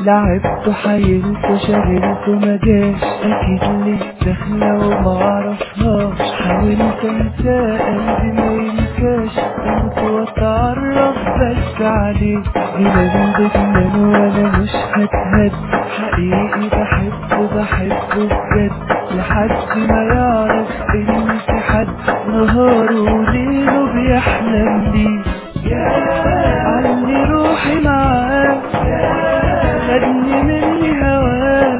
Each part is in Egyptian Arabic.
لعبته حيلته شغلته مجاش اكيد ليه داخله ومعرفهاش حاولت انساه قلبي ما ينساش اموت واتعرف بس عليه جنان بجنان وانا مش هتهد حقيقي بحبه بحبه بجد لحد ما يعرف ان في حد نهاره وليله بيحلم بيه علي روحي معاه خدني مني هواه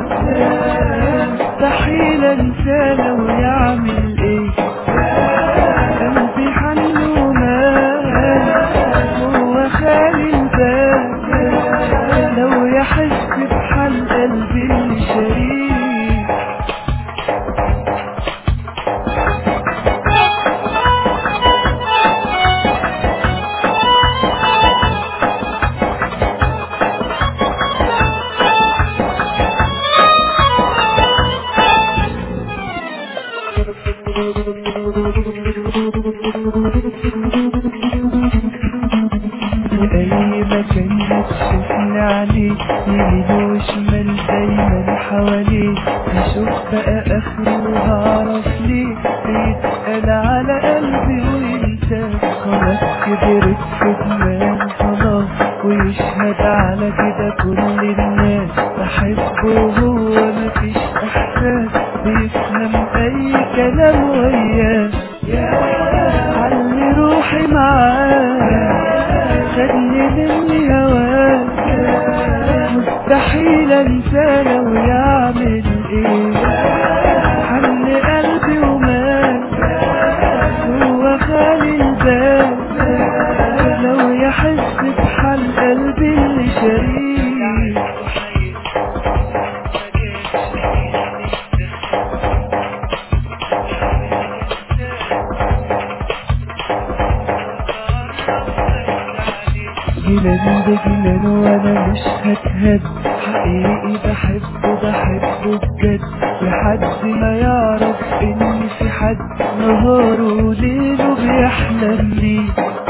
مستحيل انساه لو يعمل ايه قلبي حن ومال هو خالي البال لو يحس بحال قلبي اللي شريك أي مكان هتشوفني عليه يمين وشمال دايما حواليه هشوف بقى آخري وهعرف ليه بيتقال على قلبي وانت خلاص كبرت في دماغي خلاص ويشهد على كده كل الناس بحبه وهو مفيش إحساس بيفهم أي كلام وياه علي روحي معاه خدني مني هواه مستحيل انساه لو يعمل ايه حن قلبي ومات هو خالي البال لو يحس بحال قلبي اللي شريك جنان بجنان وانا مش هتهد حقيقي بحبه بحبه بجد لحد ما يعرف ان في حد نهاره وليله بيحلم بيه